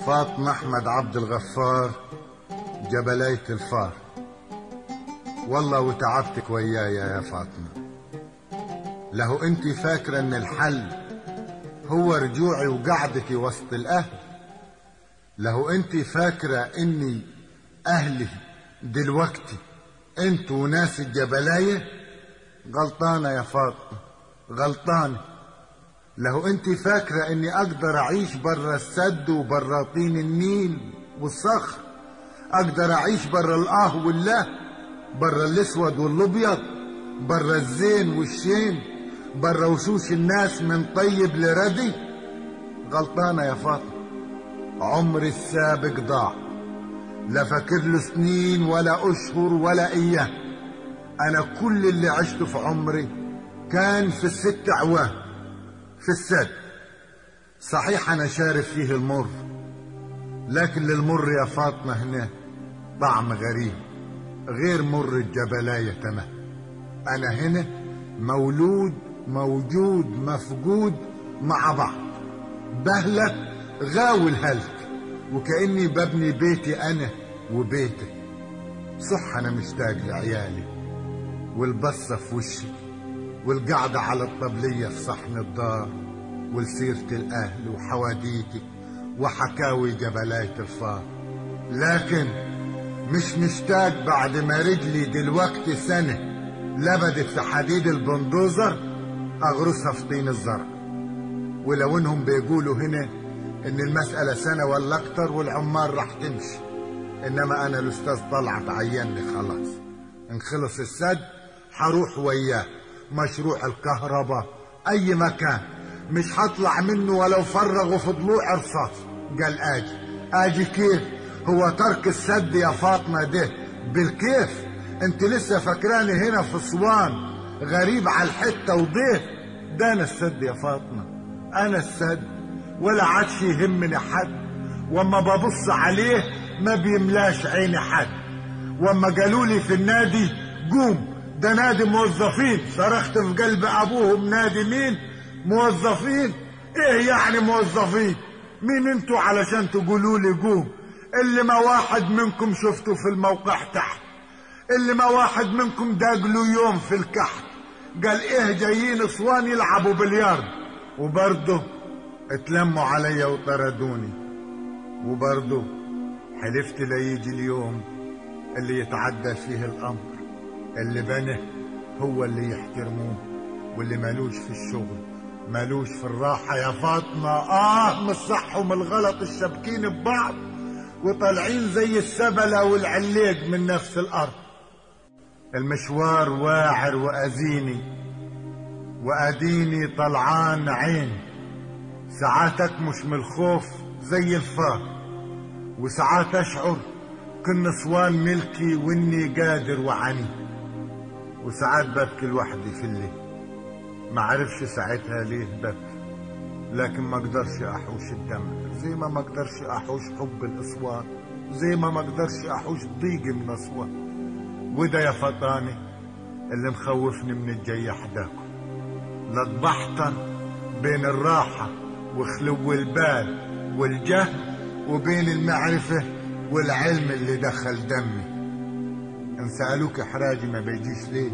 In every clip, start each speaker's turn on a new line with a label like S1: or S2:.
S1: فاطمة أحمد عبد الغفار جبلية الفار والله وتعبتك ويايا يا فاطمة لهو انت فاكرة ان الحل هو رجوعي وقعدتي وسط الاهل لهو انت فاكرة اني اهلي دلوقتي انت وناس الجبلاية غلطانة يا فاطمة غلطانة لو انت فاكرة اني اقدر اعيش برا السد وبرا طين النيل والصخر اقدر اعيش برا الاه والله برا الاسود والابيض برا الزين والشين برا وشوش الناس من طيب لردي غلطانة يا فاطمة عمري السابق ضاع لا فاكر له سنين ولا اشهر ولا ايام انا كل اللي عشته في عمري كان في الست اعوام في السد صحيح انا شارب فيه المر لكن للمر يا فاطمة هنا طعم غريب غير مر الجبلاية تمام انا هنا مولود موجود مفقود مع بعض بهلك غاوي الهلك وكأني ببني بيتي انا وبيتك صح انا مشتاق لعيالي والبصة في وشي والقعدة على الطبلية في صحن الدار ولسيرة الأهل وحواديتي وحكاوي جبلاية الفار لكن مش مشتاق بعد ما رجلي دلوقتي سنة لبدت في حديد البندوزر أغرسها في طين الزرع ولو انهم بيقولوا هنا ان المسألة سنة ولا اكتر والعمال راح تمشي انما انا الاستاذ طلعت عيني خلاص ان خلص السد حروح وياه مشروع الكهرباء اي مكان مش هطلع منه ولو فرغوا في ضلوع رصاص قال اجي اجي كيف هو ترك السد يا فاطمة ده بالكيف انت لسه فاكراني هنا في اسوان غريب على الحتة وضيف ده انا السد يا فاطمة انا السد ولا عادش يهمني حد واما ببص عليه ما بيملاش عيني حد واما قالوا لي في النادي قوم ده نادي موظفين صرخت في قلب ابوهم نادي مين موظفين ايه يعني موظفين مين انتوا علشان تقولوا لي قوم اللي ما واحد منكم شفته في الموقع تحت اللي ما واحد منكم داقلوا يوم في الكحت قال ايه جايين اسوان يلعبوا بليارد وبرضه اتلموا عليا وطردوني وبرضه حلفت لا يجي اليوم اللي يتعدى فيه الامر اللي بنه هو اللي يحترموه واللي مالوش في الشغل مالوش في الراحة يا فاطمة آه من الصح ومن الغلط الشابكين ببعض وطالعين زي السبلة والعليق من نفس الأرض المشوار واعر وأزيني وأديني طلعان عين ساعات أكمش من الخوف زي الفار وساعات أشعر كن نسوان ملكي وإني قادر وعني وساعات ببكي لوحدي في الليل ما عرفش ساعتها ليه ببكي لكن ما اقدرش احوش الدم زي ما ما اقدرش احوش حب الاسوان زي ما ما اقدرش احوش ضيق من اسوان وده يا فطاني اللي مخوفني من الجاي حداكم لطبحت بين الراحة وخلو البال والجهل وبين المعرفة والعلم اللي دخل دمي ان سألوك احراجي ما بيجيش ليه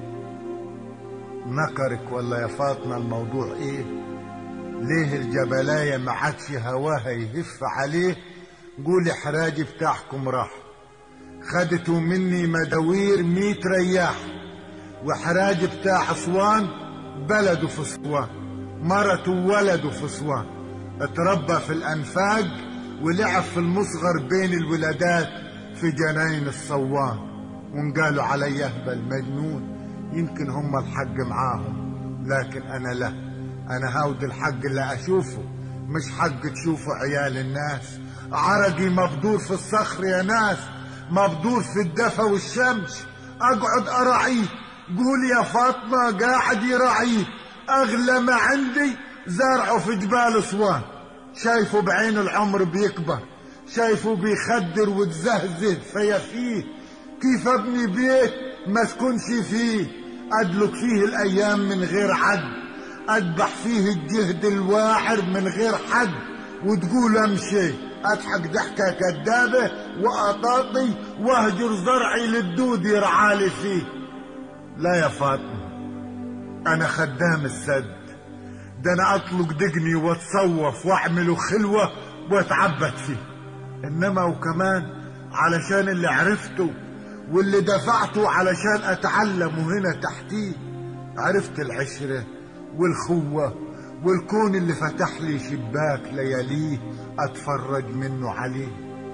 S1: نكرك ولا يا فاطمة الموضوع ايه ليه الجبلاية ما عادش هواها يهف عليه قول احراجي بتاعكم راح خدتوا مني مداوير ميت رياح وحراجي بتاع اسوان بلده في اسوان مرته وولده في اسوان اتربى في الانفاق ولعب في المصغر بين الولادات في جناين الصوان وانقالوا علي اهبل مجنون يمكن هم الحق معاهم لكن انا لا انا هاود الحق اللي اشوفه مش حق تشوفوا عيال الناس عرقي مبدور في الصخر يا ناس مبدور في الدفا والشمس اقعد اراعيه قول يا فاطمة قاعد يراعيه اغلى ما عندي زرعه في جبال اسوان شايفه بعين العمر بيكبر شايفه بيخدر وتزهزه فيفيه كيف ابني بيت ما اسكنش فيه ادلك فيه الايام من غير عد اذبح فيه الجهد الواعر من غير حد وتقول امشي اضحك ضحكة كدابة وأطاطي واهجر زرعي للدود يرعالي فيه لا يا فاطمة أنا خدام السد ده أنا أطلق دقني وأتصوف وأعمله خلوة وأتعبد فيه إنما وكمان علشان اللي عرفته واللي دفعته علشان أتعلم هنا تحتيه عرفت العشرة والخوة والكون اللي فتح لي شباك لياليه أتفرج منه عليه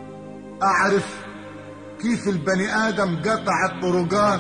S1: أعرف كيف البني آدم قطع الطرقات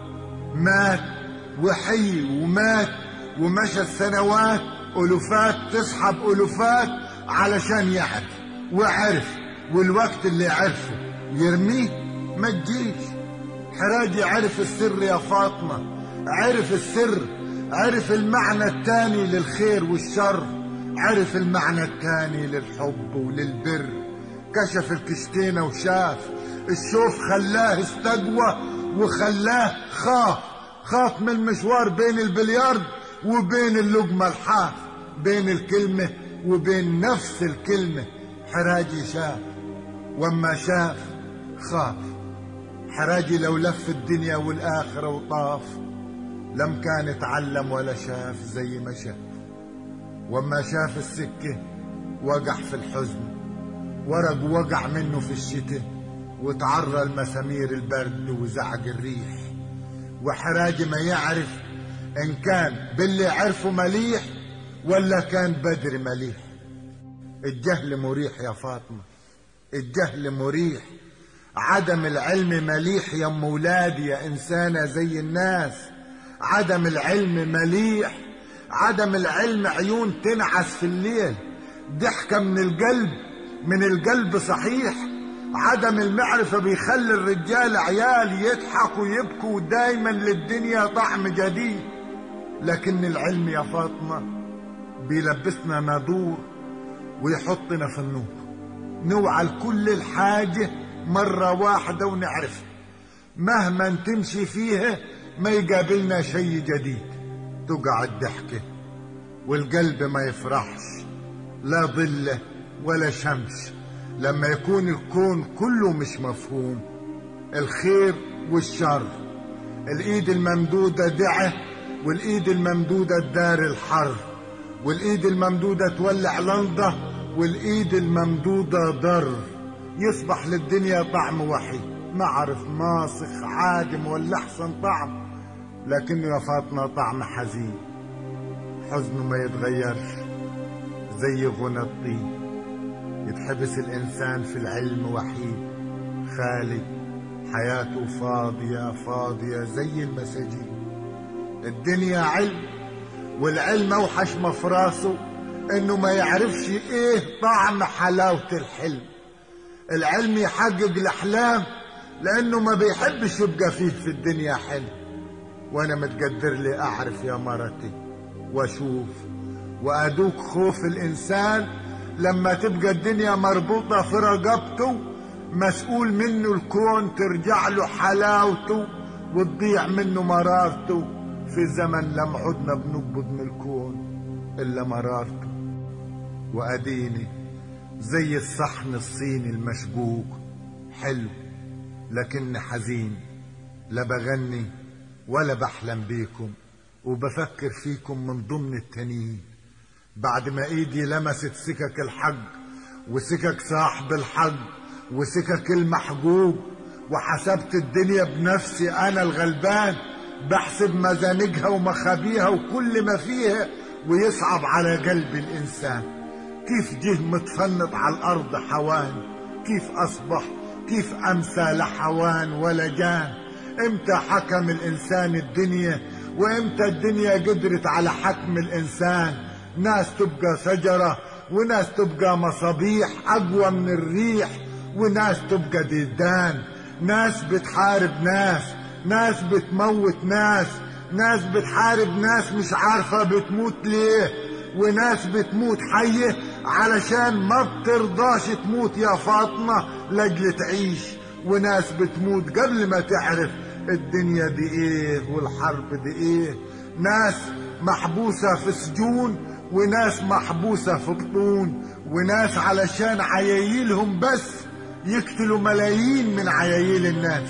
S1: مات وحي ومات ومشى السنوات ألوفات تسحب ألوفات علشان يعرف وعرف والوقت اللي عرفه يرميه ما تجيش حراجي عرف السر يا فاطمة عرف السر عرف المعنى التاني للخير والشر عرف المعنى التاني للحب وللبر كشف الكشتينة وشاف الشوف خلاه استقوى وخلاه خاف خاف من المشوار بين البليارد وبين اللقمة الحاف بين الكلمة وبين نفس الكلمة حراجي شاف وما شاف خاف حراجي لو لف الدنيا والآخرة وطاف لم كان اتعلم ولا شاف زي ما شاف وما شاف السكة وقع في الحزن ورق وقع منه في الشتاء وتعرى المسامير البرد وزعق الريح وحراجي ما يعرف ان كان باللي عرفه مليح ولا كان بدر مليح الجهل مريح يا فاطمة الجهل مريح عدم العلم مليح يا ام ولادي يا انسانة زي الناس عدم العلم مليح عدم العلم عيون تنعس في الليل ضحكة من القلب من القلب صحيح عدم المعرفة بيخلي الرجال عيال يضحكوا ويبكوا دايما للدنيا طعم جديد لكن العلم يا فاطمة بيلبسنا نادور ويحطنا في النور نوعى لكل الحاجة مرة واحدة ونعرفها مهما تمشي فيها ما يقابلنا شيء جديد تقع الضحكة والقلب ما يفرحش لا ظله ولا شمس لما يكون الكون كله مش مفهوم الخير والشر الايد الممدودة دعة والايد الممدودة تدار الحر والايد الممدودة تولع لنضة والايد الممدودة ضر يصبح للدنيا طعم وحيد ما عرف ماسخ عادم ولا احسن طعم لكنه يا فاطمة طعم حزين حزنه ما يتغيرش زي غنى الطين يتحبس الإنسان في العلم وحيد خالي حياته فاضية فاضية زي المساجين الدنيا علم والعلم أوحش ما في راسه إنه ما يعرفش إيه طعم حلاوة الحلم العلم يحقق الأحلام لأنه ما بيحبش يبقى فيه في الدنيا حلم وأنا متقدر لي أعرف يا مرتي وأشوف وأدوك خوف الإنسان لما تبقى الدنيا مربوطة في رقبته مسؤول منه الكون ترجع له حلاوته وتضيع منه مرارته في زمن لم عدنا بنقبض من الكون إلا مرارته وأديني زي الصحن الصيني المشبوك حلو لكن حزين لا بغني ولا بحلم بيكم وبفكر فيكم من ضمن التانيين بعد ما ايدي لمست سكك الحج وسكك صاحب الحج وسكك المحجوب وحسبت الدنيا بنفسي انا الغلبان بحسب مزانجها ومخابيها وكل ما فيها ويصعب على قلب الانسان كيف جه متفنط على الارض حوان كيف اصبح كيف امسى لحوان ولا جان امتى حكم الانسان الدنيا وامتى الدنيا قدرت على حكم الانسان ناس تبقى شجرة وناس تبقى مصابيح أقوى من الريح وناس تبقى ديدان ناس بتحارب ناس ناس بتموت ناس ناس بتحارب ناس مش عارفة بتموت ليه وناس بتموت حية علشان ما بترضاش تموت يا فاطمة لجل تعيش وناس بتموت قبل ما تعرف الدنيا دي ايه والحرب دي ايه ناس محبوسة في سجون وناس محبوسة في بطون وناس علشان عيايلهم بس يقتلوا ملايين من عيايل الناس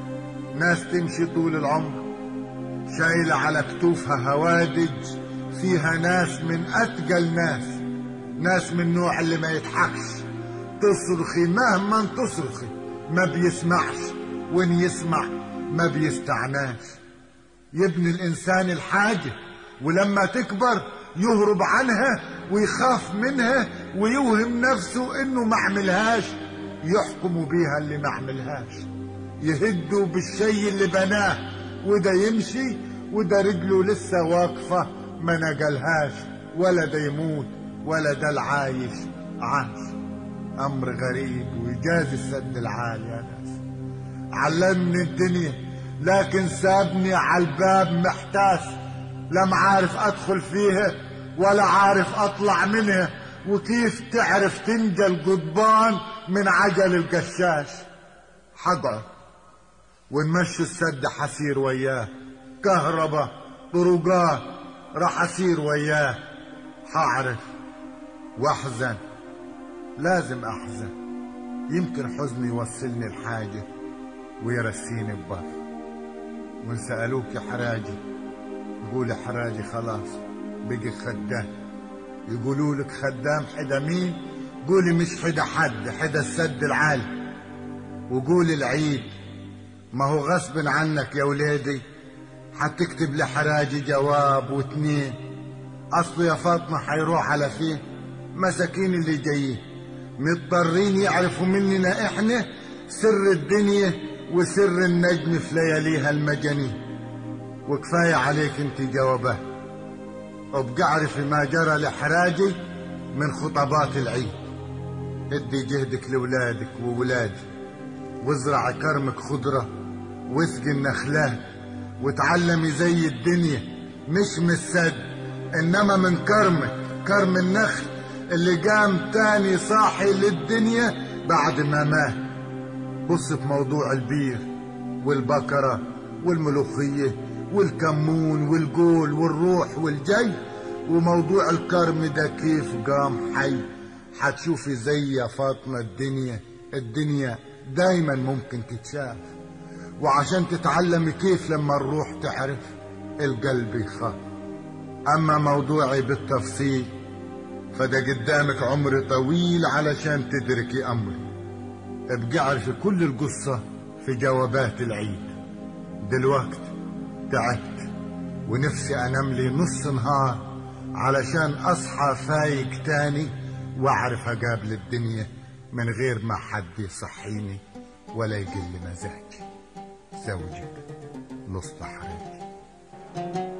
S1: ناس تمشي طول العمر شايلة على كتوفها هوادج فيها ناس من أتقل ناس ناس من النوع اللي ما يضحكش تصرخي مهما تصرخي ما بيسمعش وإن يسمع ما بيستعناش يبني الإنسان الحاجة ولما تكبر يهرب عنها ويخاف منها ويوهم نفسه إنه ما عملهاش يحكموا بيها اللي ما عملهاش يهدوا بالشي اللي بناه وده يمشي وده رجله لسه واقفة ما نقلهاش ولا ده يموت ولا ده العايش عاش أمر غريب ويجازي السد العالي يا ناس علمني الدنيا لكن سابني على الباب محتاس لا عارف أدخل فيها ولا عارف أطلع منها وكيف تعرف تنجى القضبان من عجل القشاش حقعد ونمشي السد حسير وياه كهرباء طرقات راح أسير وياه حعرف وأحزن لازم أحزن يمكن حزني يوصلني الحاجة ويرسيني ببر وإن سألوك يا حراجي قول حراجي خلاص بقي خدام يقولوا لك خدام حدا مين قولي مش حدا حد حدا السد العالي وقولي العيد ما هو غصب عنك يا ولادي حتكتب لحراجي جواب واتنين اصله يا فاطمة حيروح على فين مساكين اللي جايين مضطرين يعرفوا مننا احنا سر الدنيا وسر النجم في لياليها المجانين وكفاية عليك انت جوابه وابقى اعرفي ما جرى لحراجي من خطبات العيد ادي جهدك لولادك وولادي وازرع كرمك خضرة واسقي النخلات وتعلمي زي الدنيا مش من السد انما من كرمك كرم النخل اللي قام تاني صاحي للدنيا بعد ما مات بص في موضوع البير والبكرة والملوخية والكمون والجول والروح والجي وموضوع الكرم ده كيف قام حي حتشوفي زي يا فاطمة الدنيا الدنيا دايما ممكن تتشاف وعشان تتعلمي كيف لما الروح تعرف القلب يخاف أما موضوعي بالتفصيل فده قدامك عمر طويل علشان تدركي أمري ابقى اعرفي كل القصة في جوابات العيد دلوقت تعبت ونفسي أنام لي نص نهار علشان أصحى فايق تاني وأعرف أقابل الدنيا من غير ما حد يصحيني ولا يقل مزاجي زوجك مصطفى حريري